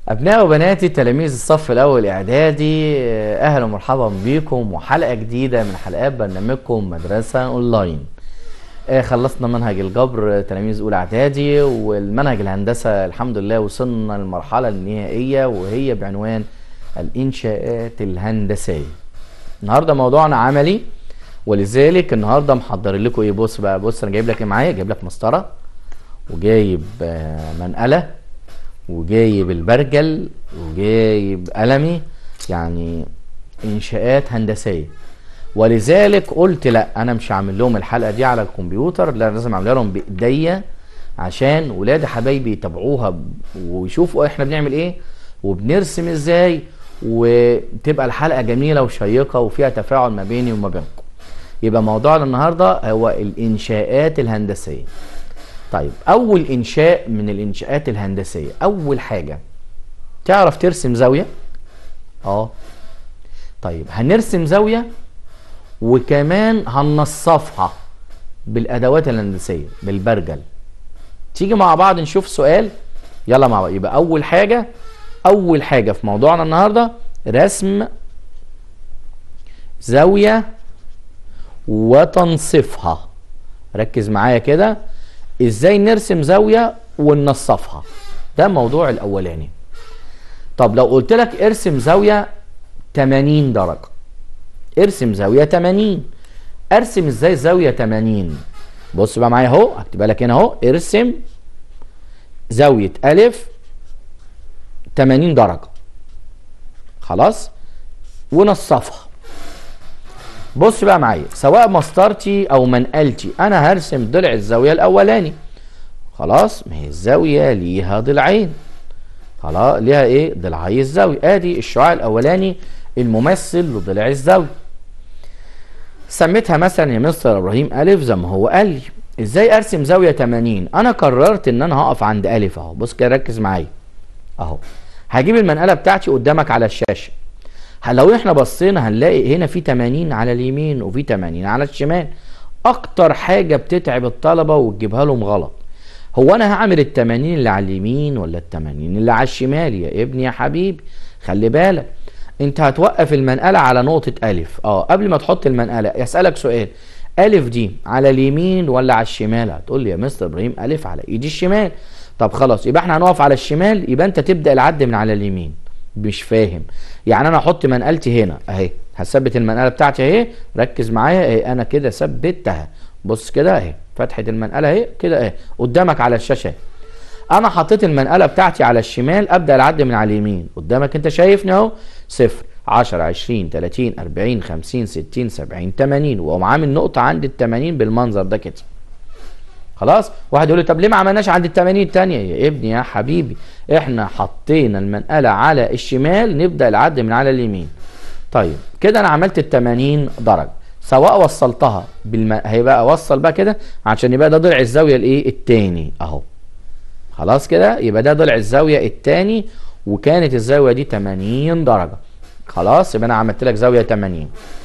أبناء وبناتي تلاميذ الصف الأول إعدادي أهلا ومرحبا بكم وحلقة جديدة من حلقات برنامجكم مدرسة أونلاين آه، خلصنا منهج الجبر تلاميذ أولى إعدادي والمنهج الهندسة الحمد لله وصلنا للمرحلة النهائية وهي بعنوان الإنشاءات الهندسية النهاردة موضوعنا عملي ولذلك النهارده محضر لكم ايه بص بقى بص انا جايب لك ايه معايا جايب لك مسطره وجايب آه، منقله وجايب البرجل وجايب قلمي يعني انشاءات هندسيه ولذلك قلت لا انا مش هعمل لهم الحلقه دي على الكمبيوتر لا لازم اعملها لهم بايديا عشان ولاد حبايبي يتابعوها ب- ويشوفوا احنا بنعمل ايه وبنرسم ازاي وتبقى الحلقه جميله وشيقه وفيها تفاعل ما بيني وما بينكم يبقى موضوعنا النهارده هو الانشاءات الهندسيه طيب اول انشاء من الانشاءات الهندسيه اول حاجه تعرف ترسم زاويه اه طيب هنرسم زاويه وكمان هننصفها بالادوات الهندسيه بالبرجل تيجي مع بعض نشوف سؤال يلا مع بعض يبقى اول حاجه اول حاجه في موضوعنا النهارده رسم زاويه وتنصيفها ركز معايا كده ازاي نرسم زاويه وننصفها ده الموضوع الاولاني طب لو قلت لك ارسم زاويه 80 درجه ارسم زاويه 80 ارسم ازاي زاويه 80 بص بقى معايا اهو هكتبها لك هنا اهو ارسم زاويه الف 80 درجه خلاص ونصفها بص بقى معايا سواء مسطرتي او منقلتي انا هرسم ضلع الزاويه الاولاني خلاص ما هي الزاويه ليها ضلعين خلاص ليها ايه ضلعي الزاويه ادي الشعاع الاولاني الممثل لضلع الزاويه سميتها مثلا يا مستر ابراهيم الف زي ما هو قال لي ازاي ارسم زاويه 80 انا قررت ان انا هقف عند الف اهو بص كده ركز معايا اهو هجيب المنقله بتاعتي قدامك على الشاشه لو احنا بصينا هنلاقي هنا في 80 على اليمين وفي 80 على الشمال اكتر حاجه بتتعب الطلبه وتجيبها لهم غلط هو انا هعمل ال 80 اللي على اليمين ولا ال 80 اللي على الشمال يا ابني يا حبيبي خلي بالك انت هتوقف المنقله على نقطه الف اه قبل ما تحط المنقله يسالك سؤال الف دي على اليمين ولا على الشمال هتقول لي يا مستر ابراهيم الف على ايدي الشمال طب خلاص يبقى احنا هنقف على الشمال يبقى انت تبدا العد من على اليمين مش فاهم يعني انا احط منقلتي هنا اهي هثبت المنقله بتاعتي اهي ركز معايا اهي انا كده ثبتها بص كده اهي فتحه المنقله اهي كده اهي قدامك على الشاشه انا حطيت المنقله بتاعتي على الشمال ابدا العد من على اليمين قدامك انت شايفني اهو صفر 10 20 30 40 50 60 70 80 واقوم عامل نقطه عند ال 80 بالمنظر ده كده خلاص واحد يقول لي طب ليه ما عملناش عند ال 80 الثانيه يا ابني يا حبيبي احنا حطينا المنقله على الشمال نبدا العد من على اليمين طيب كده انا عملت ال 80 درجه سواء وصلتها بالم... هيبقى اوصل بقى كده عشان يبقى ده ضلع الزاويه الايه التاني اهو خلاص كده يبقى ده ضلع الزاويه التاني وكانت الزاويه دي 80 درجه خلاص يبقى انا عملت لك زاويه 80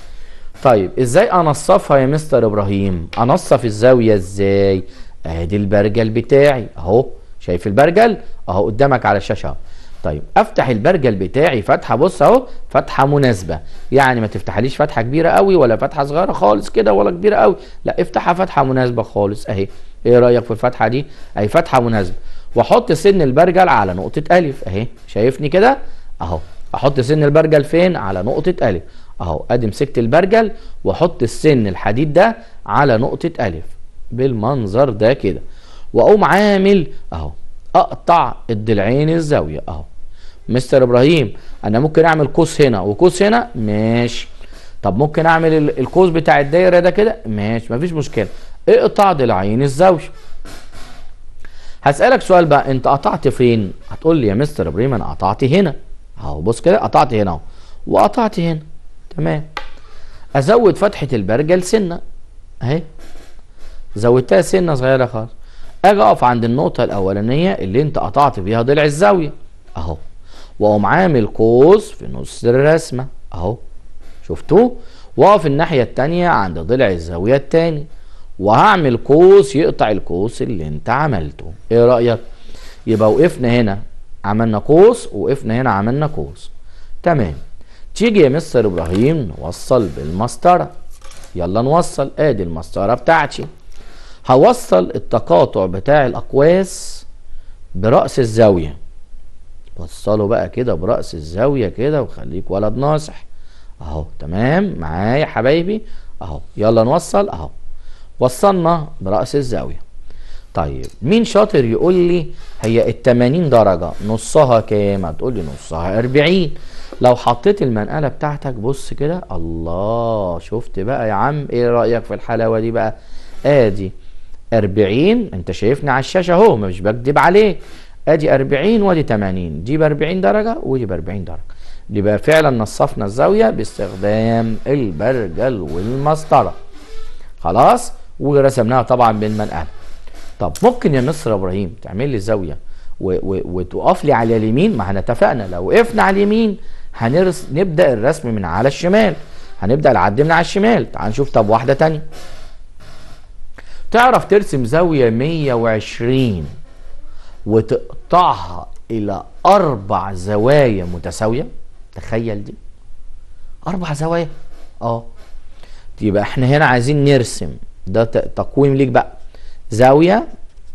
طيب ازاي انصفها يا مستر ابراهيم انصف الزاويه ازاي ادي البرجل بتاعي اهو شايف البرجل اهو قدامك على الشاشه اهو طيب افتح البرجل بتاعي فتحه بص اهو فتحه مناسبه يعني ما تفتحليش فتحه كبيره قوي ولا فتحه صغيره خالص كده ولا كبيره قوي لا افتحها فتحه مناسبه خالص اهي ايه رايك في الفتحه دي اهي فتحه مناسبه واحط سن البرجل على نقطه الف اهي شايفني كده اهو احط سن البرجل فين على نقطه الف اهو ادي مسكت البرجل واحط السن الحديد ده على نقطه الف بالمنظر ده كده واقوم عامل اهو اقطع الضلعين الزاويه اهو مستر ابراهيم انا ممكن اعمل قوس هنا وقوس هنا ماشي طب ممكن اعمل ال- القوس بتاع الدايره ده كده ماشي مفيش مشكله اقطع ضلعين الزاويه هسألك سؤال بقى انت قطعت فين هتقول لي يا مستر ابراهيم انا قطعت هنا اهو بص كده قطعت هنا اهو وقطعت هنا تمام ازود فتحه البرجل سنه اهي زودتها سنه صغيره خالص اجي اقف عند النقطه الاولانيه اللي انت قطعت فيها ضلع الزاويه اهو واقوم عامل قوس في نص الرسمه اهو شفتوه واقف الناحيه التانيه عند ضلع الزاويه التاني وهعمل قوس يقطع القوس اللي انت عملته ايه رايك يبقى وقفنا هنا عملنا قوس وقفنا هنا عملنا قوس تمام تيجي يا مستر ابراهيم نوصل بالمسطره يلا نوصل ادي المسطره بتاعتي هوصل التقاطع بتاع الاقواس براس الزاويه وصله بقى كده براس الزاويه كده وخليك ولد ناصح اهو تمام معايا حبايبي اهو يلا نوصل اهو وصلنا براس الزاويه طيب مين شاطر يقول لي هي ال 80 درجة نصها كام؟ هتقول لي نصها 40 لو حطيت المنقلة بتاعتك بص كده الله شفت بقى يا عم ايه رأيك في الحلاوة دي بقى؟ ادي 40 انت شايفني على الشاشة اهو مش بكدب عليك ادي 40 وادي 80 دي ب 40 درجة ودي ب 40 درجة يبقى فعلا نصفنا الزاوية باستخدام البرجل والمسطرة خلاص ورسمناها طبعا بالمنقلة طب ممكن يا مستر ابراهيم تعمل لي زاويه و- و- وتقف لي على اليمين ما احنا اتفقنا لو وقفنا على اليمين هنرس نبدا الرسم من على الشمال هنبدا العد من على الشمال تعال نشوف طب واحده تانية تعرف ترسم زاويه 120 وتقطعها الى اربع زوايا متساويه تخيل دي اربع زوايا اه يبقى احنا هنا عايزين نرسم ده ت- تقويم ليك بقى زاوية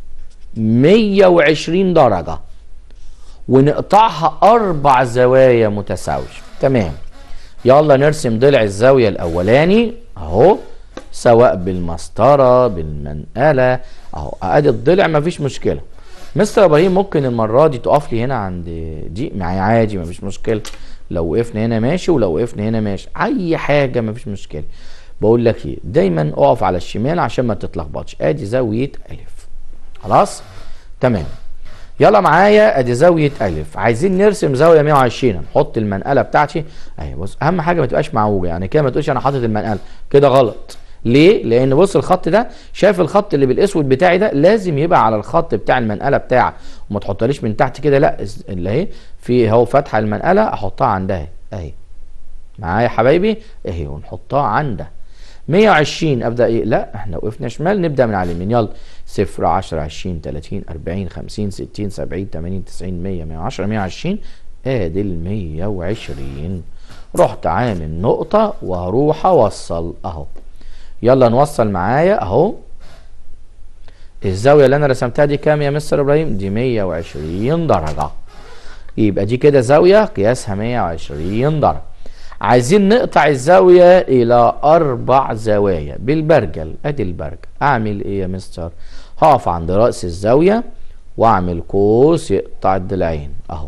120 درجة ونقطعها أربع زوايا متساوية تمام يلا نرسم ضلع الزاوية الأولاني أهو سواء بالمسطرة بالمنقلة أهو أدي الضلع مفيش مشكلة مستر إبراهيم ممكن المرة دي تقف لي هنا عند دي معايا عادي مفيش مشكلة لو وقفنا هنا ماشي ولو وقفنا هنا ماشي أي حاجة مفيش مشكلة بقول لك ايه دايما اقف على الشمال عشان ما تتلخبطش ادي زاويه الف خلاص تمام يلا معايا ادي زاويه الف عايزين نرسم زاويه 120 نحط المنقله بتاعتي اهي بص اهم حاجه ما تبقاش معوجه يعني كده ما تقولش انا حاطط المنقله كده غلط ليه لان بص الخط ده شايف الخط اللي بالاسود بتاعي ده لازم يبقى على الخط بتاع المنقله بتاعك وما تحطليش من تحت كده لا اس- اللي اهي في اهو فتحه المنقله احطها عندها اهي معايا يا حبايبي اهي ونحطها عندها 120 ابدا ايه لا احنا وقفنا شمال نبدا من على اليمين يلا 0 10 20 30 40 50 60 70 80 90 100 110 120 ادي ال 120 رحت عامل نقطة وهروح اوصل اهو يلا نوصل معايا اهو الزاوية اللي انا رسمتها دي كام يا مستر ابراهيم دي 120 درجة يبقى دي كده زاوية قياسها 120 درجة عايزين نقطع الزاوية إلى أربع زوايا بالبرجل أدي البرجل أعمل إيه يا مستر؟ هقف عند رأس الزاوية وأعمل قوس يقطع الضلعين أهو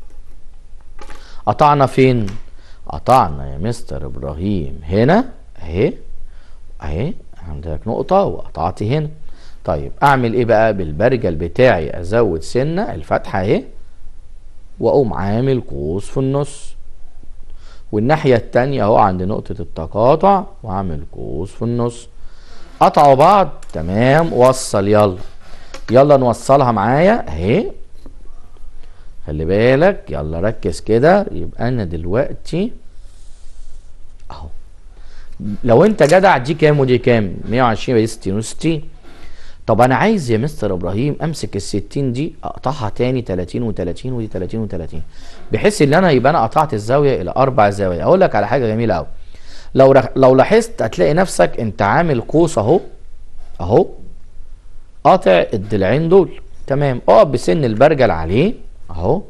قطعنا فين؟ قطعنا يا مستر إبراهيم هنا أهي أهي عندك نقطة وقطعت هنا طيب أعمل إيه بقى بالبرجل بتاعي أزود سنة الفتحة أهي وأقوم عامل قوس في النص والناحية التانية اهو عند نقطة التقاطع واعمل قوس في النص قطعوا بعض تمام وصل يلا يلا نوصلها معايا اهي خلي بالك يلا ركز كده يبقى انا دلوقتي اهو لو انت جدع دي كام ودي كام 120 يبقى دي 60 و60 طب انا عايز يا مستر ابراهيم امسك ال 60 دي اقطعها تاني 30 و30 ودي 30 و30 بحيث ان انا يبقى انا قطعت الزاويه الى اربع زوايا اقول لك على حاجه جميله قوي لو رخ... لو لاحظت هتلاقي نفسك انت عامل قوس اهو اهو قاطع الضلعين دول تمام اقف بسن البرجل عليه اهو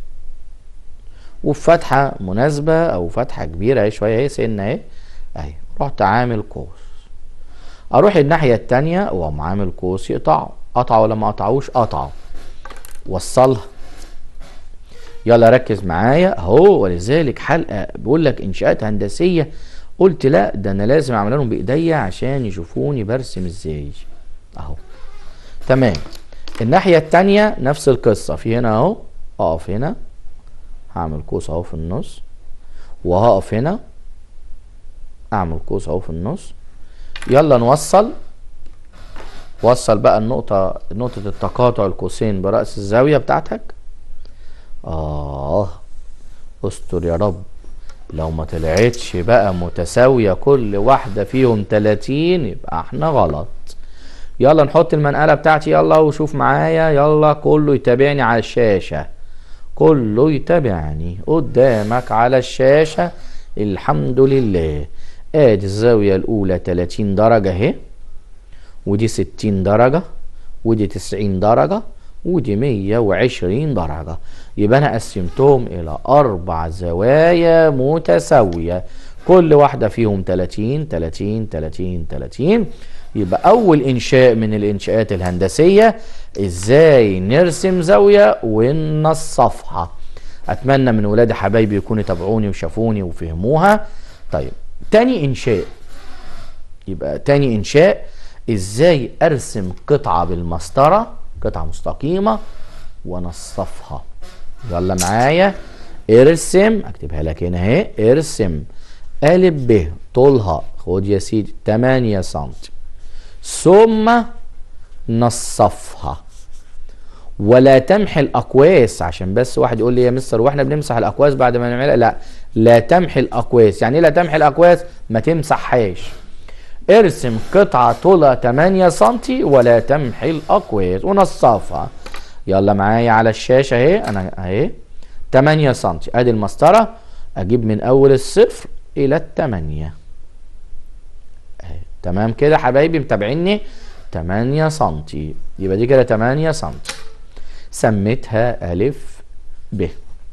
وفتحه مناسبه او فتحه كبيره اهي شويه اهي سن اهي اهي رحت عامل قوس اروح الناحيه التانية واقوم عامل قوس يقطعه قطعه ولا ما قطعوش قطعه وصلها يلا ركز معايا اهو ولذلك حلقه بقول لك انشاءات هندسيه قلت لا ده انا لازم اعملها لهم بايديا عشان يشوفوني برسم ازاي اهو تمام الناحيه التانية نفس القصه في هنا اهو اقف هنا هعمل قوس اهو في النص وهقف هنا اعمل قوس اهو في النص يلا نوصل وصل بقى النقطة نقطة التقاطع القوسين برأس الزاوية بتاعتك آه استر يا رب لو ما طلعتش بقى متساوية كل واحدة فيهم 30 يبقى احنا غلط يلا نحط المنقلة بتاعتي يلا وشوف معايا يلا كله يتابعني على الشاشة كله يتابعني قدامك على الشاشة الحمد لله ادي الزاوية الاولى 30 درجة اهي ودي 60 درجة ودي 90 درجة ودي 120 درجة يبقى انا قسمتهم الى اربع زوايا متساوية كل واحدة فيهم 30 30 30 30 يبقى اول انشاء من الانشاءات الهندسية ازاي نرسم زاوية وننصفها اتمنى من ولادي حبايبي يكونوا تابعوني وشافوني وفهموها طيب تاني انشاء يبقى تاني انشاء ازاي ارسم قطعة بالمسطرة قطعة مستقيمة ونصفها يلا معايا ارسم اكتبها لك هنا اهي ارسم ا ب طولها خد يا سيدي 8 سم ثم نصفها ولا تمحي الاقواس عشان بس واحد يقول لي يا مستر واحنا بنمسح الاقواس بعد ما نعملها لا لا تمحي الاقواس يعني ايه لا تمحي الاقواس ما تمسحهاش ارسم قطعة طولها 8 سم ولا تمحي الاقواس ونصفها يلا معايا على الشاشة اهي انا اهي 8 سم ادي المسطرة اجيب من اول الصفر الى التمانية اهي تمام كده حبايبي متابعيني 8 سم يبقى دي كده 8 سم سميتها ألف ب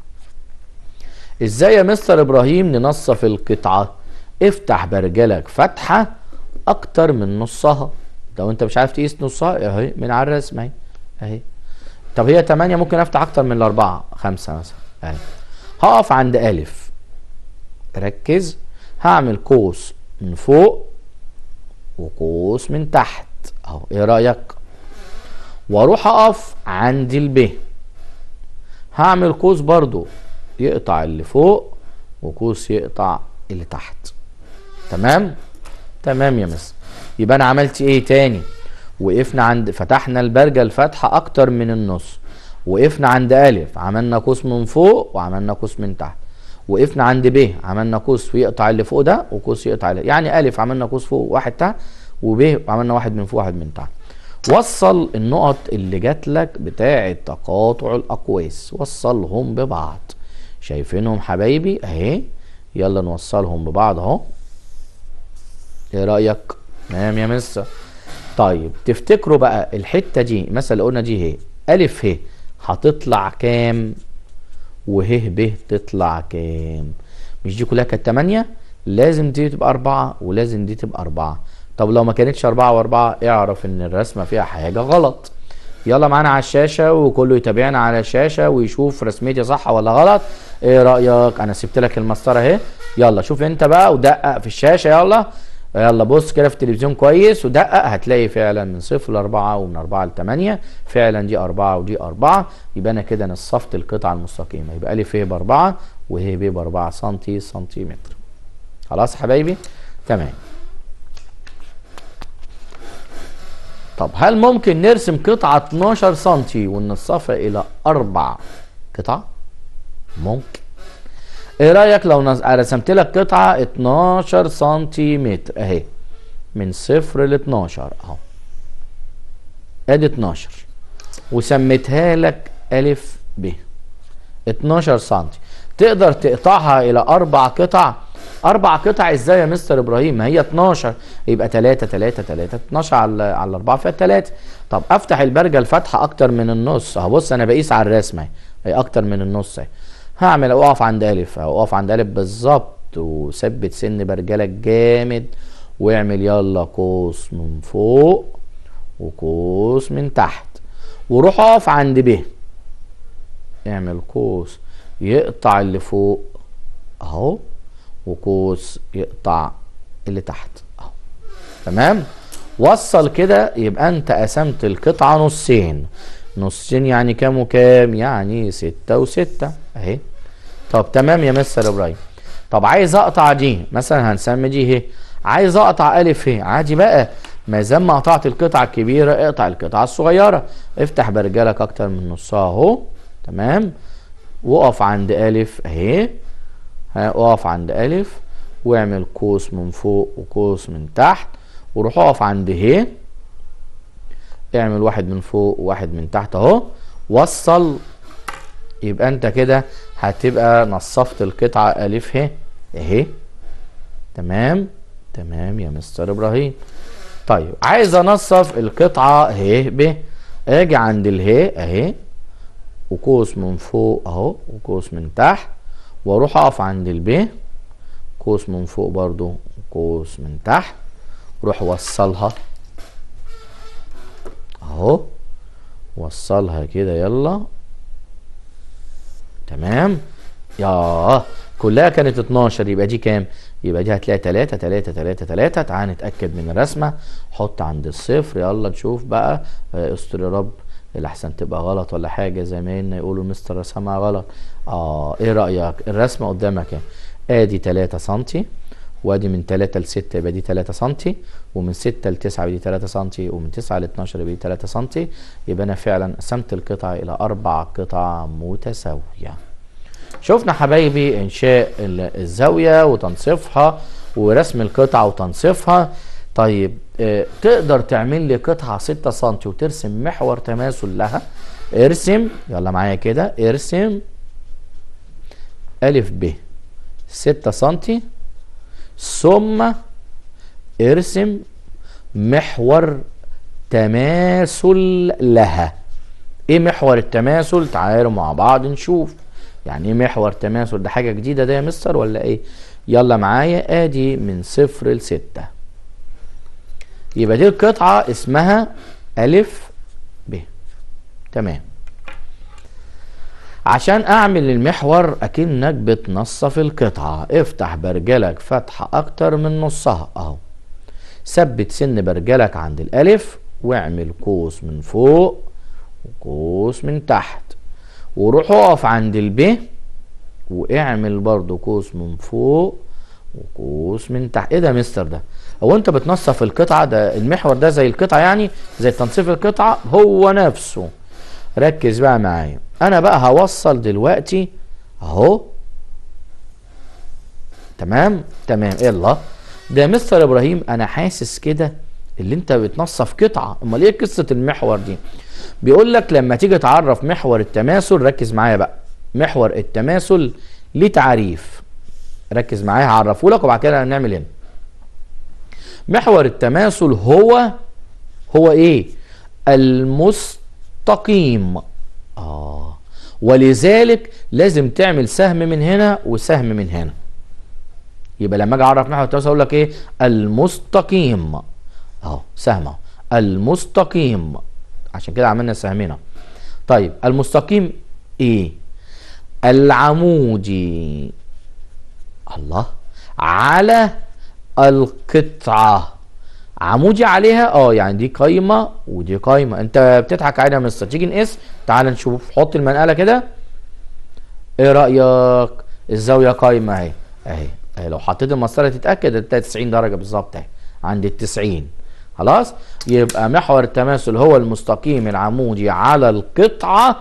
ازاي يا مستر ابراهيم ننصف القطعة افتح برجلك فتحة اكتر من نصها لو انت مش عارف تقيس نصها اهي من على الرسم اهي اهي طب هي 8 ممكن افتح اكتر من الاربعة خمسة مثلا اهي هقف عند الف ركز هعمل قوس من فوق وقوس من تحت اهو ايه رايك واروح اقف عند الب هعمل قوس برضو يقطع اللي فوق وقوس يقطع اللي تحت تمام تمام يا مس يبقى انا عملت ايه تاني وقفنا عند فتحنا البرجة الفتحة اكتر من النص وقفنا عند الف عملنا قوس من فوق وعملنا قوس من تحت وقفنا عند ب عملنا قوس يقطع اللي فوق ده وقوس يقطع اللي يعني الف عملنا قوس فوق واحد تحت وب عملنا واحد من فوق واحد من تحت وصل النقط اللي جات لك بتاعه تقاطع الاقواس وصلهم ببعض شايفينهم حبايبي اهي يلا نوصلهم ببعض اهو ايه رايك تمام يا مستر طيب تفتكروا بقى الحته دي مثلا قلنا دي اهي الف ه هتطلع كام وه ب تطلع كام مش دي كلها كانت 8 لازم دي تبقى 4 ولازم دي تبقى 4 طب لو ما كانتش 4 و4 اعرف ان الرسمه فيها حاجه غلط يلا معانا على الشاشه وكله يتابعنا على الشاشه ويشوف رسمتي صح ولا غلط ايه رايك انا سبت لك المسطره اهي يلا شوف انت بقى ودقق في الشاشه يلا يلا بص كده في التلفزيون كويس ودقق هتلاقي فعلا من صفر لأربعة ومن أربعة لتمانية فعلا دي أربعة ودي أربعة يبقى أنا كده نصفت القطعة المستقيمة يبقى ألف ه بأربعة وه ب بأربعة سنتي سنتيمتر خلاص يا حبايبي تمام طب هل ممكن نرسم قطعة 12 سنتي وننصفها إلى أربع قطع؟ ممكن ايه رايك لو نز... رسمت لك قطعه 12 سنتيمتر اهي من صفر ل 12 اهو ادي 12 وسميتها لك الف ب 12 سنتي تقدر تقطعها الى اربع قطع اربع قطع ازاي يا مستر ابراهيم ما هي 12 يبقى 3 3 3 12 على على 4 فيها 3 طب افتح البرجه الفتحه اكتر من النص اهو بص انا بقيس على الرسمه اهي هي اكتر من النص اهي هعمل اقف عند الف اقف عند الف بالظبط وثبت سن برجلك جامد واعمل يلا قوس من فوق وقوس من تحت وروح اقف عند ب اعمل قوس يقطع اللي فوق اهو وقوس يقطع اللي تحت اهو تمام وصل كده يبقى انت قسمت القطعه نصين نصين يعني كام وكام يعني ستة وستة اهي طب تمام يا مستر ابراهيم طب عايز اقطع دي مثلا هنسمي دي اهي عايز اقطع الف اهي عادي بقى ما دام ما قطعت القطعه الكبيره اقطع القطعه الصغيره افتح برجلك اكتر من نصها اهو تمام وقف عند الف اهي اقف عند الف واعمل قوس من فوق وقوس من تحت وروح اقف عند ه اعمل واحد من فوق وواحد من تحت اهو وصل يبقى انت كده هتبقى نصفت القطعة ألف ه اهي تمام تمام يا مستر إبراهيم طيب عايز أنصف القطعة ه ب اجي عند اله اهي وقوس من فوق اهو وقوس من تحت واروح اقف عند الب قوس من فوق برضو قوس من تحت روح وصلها اهو وصلها كده يلا تمام ياه كلها كانت 12 يبقى دي كام يبقى دي هتلاقي 3 3 3 3 تعال نتاكد من الرسمه حط عند الصفر يلا نشوف بقى آه، استر يا رب الاحسن تبقى غلط ولا حاجه زمايلنا يقولوا مستر رسمها غلط اه ايه رايك الرسمه قدامك اهي ادي 3 سم وادي من 3 ل 6 يبقى دي 3 سم ومن 6 ل 9 يبقى دي 3 سم ومن 9 ل 12 يبقى دي 3 سم يبقى انا فعلا قسمت القطعه الى اربع قطع متساويه شفنا حبايبي انشاء ال- الزاويه وتنصيفها ورسم القطعه وتنصيفها طيب آه، تقدر تعمل لي قطعه 6 سم وترسم محور تماثل لها ارسم يلا معايا كده ارسم الف ب 6 سم ثم ارسم محور تماثل لها ايه محور التماثل تعالوا مع بعض نشوف يعني ايه محور تماثل ده حاجه جديده ده يا مستر ولا ايه يلا معايا ادي من صفر لستة يبقى دي القطعه اسمها الف ب تمام عشان اعمل المحور اكنك بتنصف القطعه افتح برجلك فتحه اكتر من نصها اهو ثبت سن برجلك عند الالف واعمل قوس من فوق وقوس من تحت وروح اقف عند الب واعمل برضو قوس من فوق وقوس من تحت ايه ده يا مستر ده هو انت بتنصف القطعه ده المحور ده زي القطعه يعني زي تنصيف القطعه هو نفسه ركز بقى معايا انا بقى هوصل دلوقتي اهو تمام تمام يلا ده يا مستر ابراهيم انا حاسس كده اللي انت بتنصف قطعه امال ايه قصه المحور دي بيقول لك لما تيجي تعرف محور التماثل ركز معايا بقى محور التماثل ليه تعريف ركز معايا هعرفه لك وبعد كده هنعمل هنا محور التماثل هو هو ايه المستقيم اه ولذلك لازم تعمل سهم من هنا وسهم من هنا يبقى لما اجي اعرف محور التماثل اقول لك ايه المستقيم اهو سهم اهو المستقيم عشان كده عملنا سهمين اهو طيب المستقيم ايه العمودي الله على القطعة عمودي عليها اه يعني دي قايمة ودي قايمة انت بتضحك علينا يا مستر تيجي نقيس تعال نشوف حط المنقلة كده ايه رأيك الزاوية قايمة اهي اهي اهي لو حطيت المسطرة تتأكد هتلاقي 90 درجة بالظبط اهي عند ال 90 خلاص يبقى محور التماثل هو المستقيم العمودي على القطعة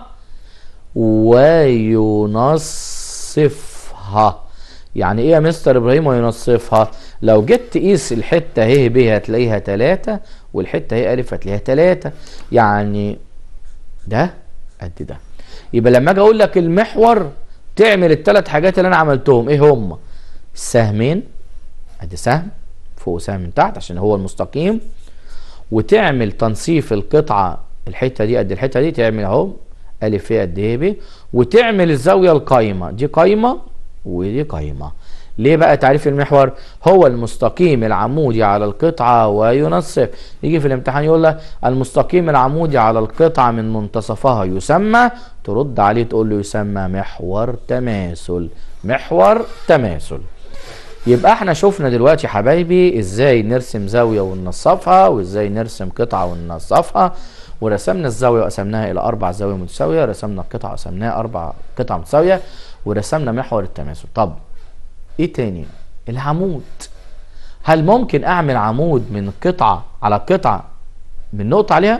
وينصفها يعني ايه يا مستر ابراهيم وينصفها لو جيت تقيس الحته ه ب هتلاقيها 3 والحته ه الف هتلاقيها 3 يعني ده قد ده يبقى لما اجي اقول لك المحور تعمل الثلاث حاجات اللي انا عملتهم ايه هم السهمين ادي سهم فوق سهم من تحت عشان هو المستقيم وتعمل تنصيف القطعه الحته دي قد الحته دي تعمل اهو الف ه قد ه ب وتعمل الزاويه القايمه دي قايمه ودي قايمه ليه بقى تعريف المحور هو المستقيم العمودي على القطعة وينصف يجي في الامتحان يقول لك المستقيم العمودي على القطعة من منتصفها يسمى ترد عليه تقول له يسمى محور تماثل محور تماثل يبقى احنا شفنا دلوقتي حبايبي ازاي نرسم زاوية وننصفها وازاي نرسم قطعة وننصفها ورسمنا الزاوية وقسمناها إلى أربع زوايا متساوية رسمنا القطعة وقسمناها أربع قطع متساوية ورسمنا محور التماثل طب ايه تاني العمود هل ممكن اعمل عمود من قطعة على قطعة من نقطة عليها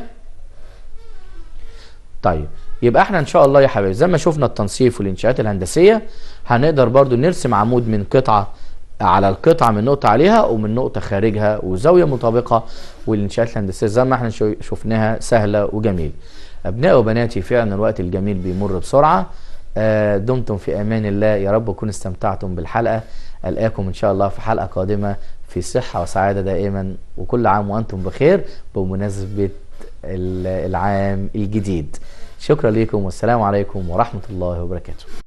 طيب يبقى احنا ان شاء الله يا حبايبي زي ما شفنا التنصيف والانشاءات الهندسية هنقدر برضو نرسم عمود من قطعة على القطعة من نقطة عليها ومن نقطة خارجها وزاوية مطابقة والانشاءات الهندسية زي ما احنا شو- شفناها سهلة وجميل ابنائي وبناتي فعلا الوقت الجميل بيمر بسرعة آه، دمتم في امان الله يا رب تكونوا استمتعتم بالحلقه القاكم ان شاء الله في حلقه قادمه في صحه وسعاده دائما وكل عام وانتم بخير بمناسبه ال- العام الجديد شكرا لكم والسلام عليكم ورحمه الله وبركاته